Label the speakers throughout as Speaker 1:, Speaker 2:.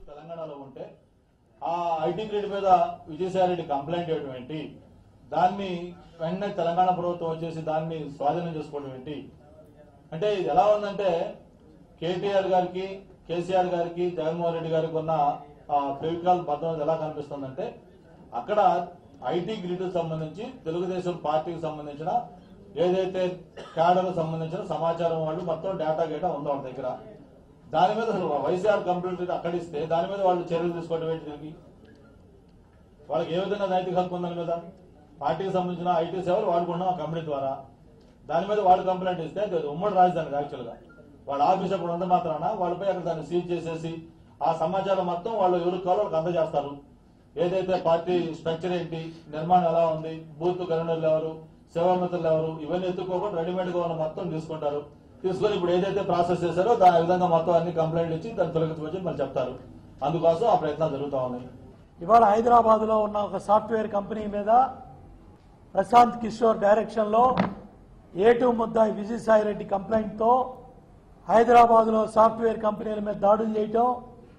Speaker 1: తెలంగాణలో ఉంటే ఆ ఐటీ గ్రేడ్ మీద విజయసాయి రెడ్డి కంప్లైంట్ చేయడం ఏంటి దాన్ని వెంటనే తెలంగాణ ప్రభుత్వం వచ్చేసి దాన్ని స్వాధీనం చేసుకోవడం ఏంటి అంటే ఇది ఎలా ఉందంటే కేటీఆర్ గారికి కేసీఆర్ గారికి జగన్మోహన్ రెడ్డి గారికి ఉన్న ఫెవికాల్ బంధం ఎలా కనిపిస్తుందంటే అక్కడ ఐటీ గ్రిడ్ సంబంధించి తెలుగుదేశం పార్టీకి సంబంధించిన ఏదైతే క్యాడర్ సంబంధించిన సమాచారం వాళ్ళు మొత్తం డేటా గేటా ఉందో వాళ్ళ దగ్గర దాని మీద అసలు వైసీఆర్ కంప్యూటర్ అక్కడ ఇస్తే దాని మీద వాళ్ళు చర్యలు తీసుకోవడం ఏంటి దీనికి వాళ్ళకి ఏ విధంగా నైతిక హక్కు ఉందని మీద పార్టీకి సంబంధించిన ఐటీ సేవలు వాడుకున్నాం ఆ కంపెనీ ద్వారా దాని మీద వాళ్ళు కంప్లైంట్ ఇస్తే అది ఉమ్మడి రాజధాని యాక్చువల్ గా వాళ్ళ ఆఫీస్ అప్పుడు అంత మాత్రాన వాళ్ళపై అక్కడ దాన్ని సీజ్ చేసేసి ఆ సమాచారం మొత్తం వాళ్ళు ఎవరికి కావాలో వాళ్ళకి అందజేస్తారు ఏదైతే పార్టీ స్ట్రక్చర్ ఏంటి నిర్మాణం ఎలా ఉంది బూత్ కన్వీనర్లు ఎవరు సేవామిత్రులు ఎవరు ఇవన్నీ ఎత్తుకోకుండా రెడీమేడ్ గా ఉన్న మొత్తం తీసుకుంటారు తీసుకొని ఇప్పుడు ఏదైతే ప్రాసెస్ చేశారో దాని విధంగా మొత్తం అన్ని కంప్లైంట్ ఇచ్చి దాన్ని తొలగించవచ్చు మళ్ళీ చెప్తారు అందుకోసం ఆ ప్రయత్నాలు జరుగుతా ఉన్నాయి
Speaker 2: ఇవాళ హైదరాబాద్ లో ఉన్న ఒక సాఫ్ట్వేర్ కంపెనీ మీద ప్రశాంత్ కిషోర్ డైరెక్షన్ లో ఏటు ముద్దాయి విజయసాయి రెడ్డి కంప్లైంట్ తో హైదరాబాద్ లో సాఫ్ట్వేర్ కంపెనీల మీద దాడులు చేయటం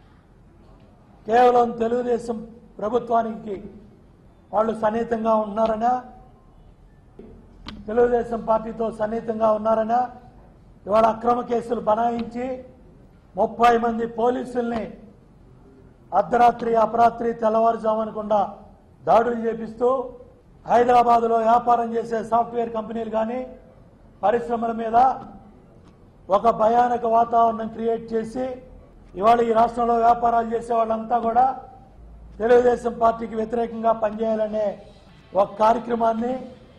Speaker 2: కేవలం తెలుగుదేశం ప్రభుత్వానికి వాళ్ళు సన్నిహితంగా ఉన్నారనా తెలుగుదేశం పార్టీతో సన్నిహితంగా ఉన్నారనా ఇవాళ అక్రమ కేసులు బనాయించి ముప్పై మంది పోలీసుల్ని అర్ధరాత్రి అపరాత్రి తెల్లవారుజామనకుండా దాడులు చేపిస్తూ హైదరాబాద్లో వ్యాపారం చేసే సాఫ్ట్వేర్ కంపెనీలు కానీ పరిశ్రమల మీద ఒక భయానక వాతావరణం క్రియేట్ చేసి ఇవాళ ఈ రాష్ట్రంలో వ్యాపారాలు చేసే వాళ్ళంతా కూడా తెలుగుదేశం పార్టీకి వ్యతిరేకంగా పనిచేయాలనే ఒక కార్యక్రమాన్ని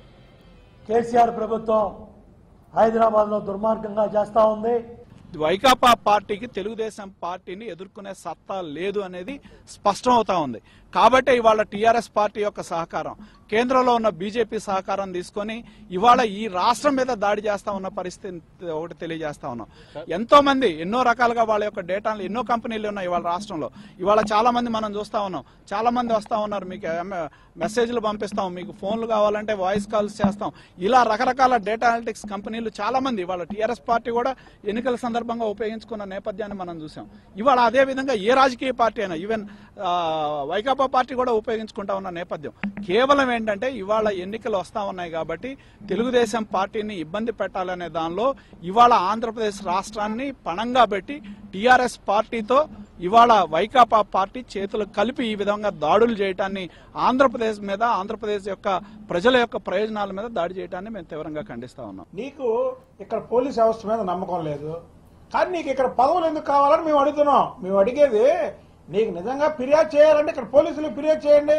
Speaker 2: కేసీఆర్ ప్రభుత్వం హైదరాబాద్లో దుర్మార్గంగా చేస్తా ఉంది
Speaker 3: వైకాపా పార్టీకి తెలుగుదేశం పార్టీని ఎదుర్కొనే సత్తా లేదు అనేది స్పష్టం అవుతా ఉంది కాబట్టి ఇవాళ టీఆర్ఎస్ పార్టీ యొక్క సహకారం కేంద్రంలో ఉన్న బీజేపీ సహకారం తీసుకొని ఇవాళ ఈ రాష్ట్రం మీద దాడి చేస్తా ఉన్న పరిస్థితి ఒకటి తెలియజేస్తా ఉన్నాం ఎంతో మంది ఎన్నో రకాలుగా వాళ్ళ యొక్క డేటాలు ఎన్నో కంపెనీలు ఉన్నాయి ఇవాళ రాష్ట్రంలో ఇవాళ చాలా మంది మనం చూస్తా ఉన్నాం చాలా మంది వస్తా ఉన్నారు మీకు ఎమ్- మెసేజ్లు పంపిస్తాం మీకు ఫోన్లు కావాలంటే వాయిస్ కాల్స్ చేస్తాం ఇలా రకరకాల డేటా అనలిటిక్స్ కంపెనీలు చాలా మంది ఇవాళ టీఆర్ఎస్ పార్టీ కూడా ఎన్నికల సందర్భంగా ఉపయోగించుకున్న నేపథ్యాన్ని మనం చూసాం ఇవాళ అదే విధంగా ఏ రాజకీయ పార్టీ అయినా ఈవెన్ ఆ, వైకాపా పార్టీ కూడా ఉపయోగించుకుంటా ఉన్న నేపథ్యం కేవలం ఏంటంటే ఇవాళ ఎన్నికలు వస్తా ఉన్నాయి కాబట్టి తెలుగుదేశం పార్టీని ఇబ్బంది పెట్టాలనే దానిలో ఇవాళ ఆంధ్రప్రదేశ్ రాష్ట్రాన్ని పణంగా పెట్టి టీఆర్ఎస్ పార్టీతో ఇవాళ వైకాపా పార్టీ చేతులు కలిపి ఈ విధంగా దాడులు చేయటాన్ని ఆంధ్రప్రదేశ్ మీద ఆంధ్రప్రదేశ్ యొక్క ప్రజల యొక్క ప్రయోజనాల మీద దాడి చేయడాన్ని మేము తీవ్రంగా ఖండిస్తా ఉన్నాం
Speaker 4: నీకు ఇక్కడ పోలీస్ వ్యవస్థ మీద నమ్మకం లేదు కానీ నీకు ఇక్కడ పదవులు ఎందుకు కావాలని మేము అడుగుతున్నాం మేము అడిగేది నీకు నిజంగా ఫిర్యాదు చేయాలంటే ఇక్కడ పోలీసులకు ఫిర్యాదు చేయండి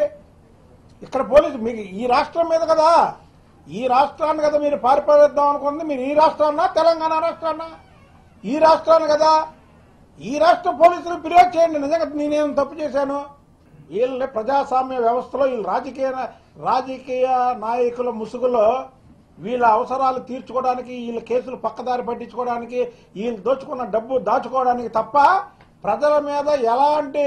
Speaker 4: ఇక్కడ పోలీసు మీకు ఈ రాష్ట్రం మీద కదా ఈ రాష్ట్రాన్ని కదా మీరు పారిపోయిద్దాం అనుకుంది మీరు ఈ రాష్ట్రాన్నా తెలంగాణ రాష్ట్రాన్నా ఈ రాష్ట్రాన్ని కదా ఈ రాష్ట్ర పోలీసులకు ఫిర్యాదు చేయండి నిజంగా నేనేం తప్పు చేశాను వీళ్ళని ప్రజాస్వామ్య వ్యవస్థలో వీళ్ళు రాజకీయ రాజకీయ నాయకుల ముసుగులో వీళ్ళ అవసరాలు తీర్చుకోవడానికి వీళ్ళ కేసులు పక్కదారి పట్టించుకోవడానికి వీళ్ళు దోచుకున్న డబ్బు దాచుకోవడానికి తప్ప ప్రజల మీద ఎలాంటి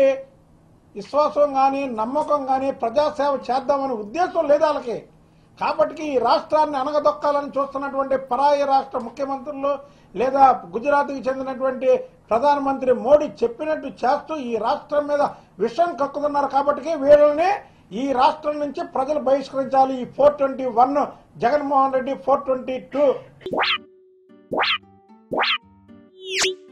Speaker 4: విశ్వాసం కానీ నమ్మకం కానీ ప్రజాసేవ చేద్దామనే ఉద్దేశం లేదు వాళ్ళకి కాబట్టి ఈ రాష్ట్రాన్ని అనగదొక్కాలని చూస్తున్నటువంటి పరాయి రాష్ట్ర ముఖ్యమంత్రులు లేదా గుజరాత్కి చెందినటువంటి ప్రధానమంత్రి మోడీ చెప్పినట్టు చేస్తూ ఈ రాష్ట్రం మీద విషం కక్కుతున్నారు కాబట్టి వీళ్ళని ఈ రాష్ట్రం నుంచి ప్రజలు బహిష్కరించాలి ఈ four twenty one Jaganmohan Reddy four twenty two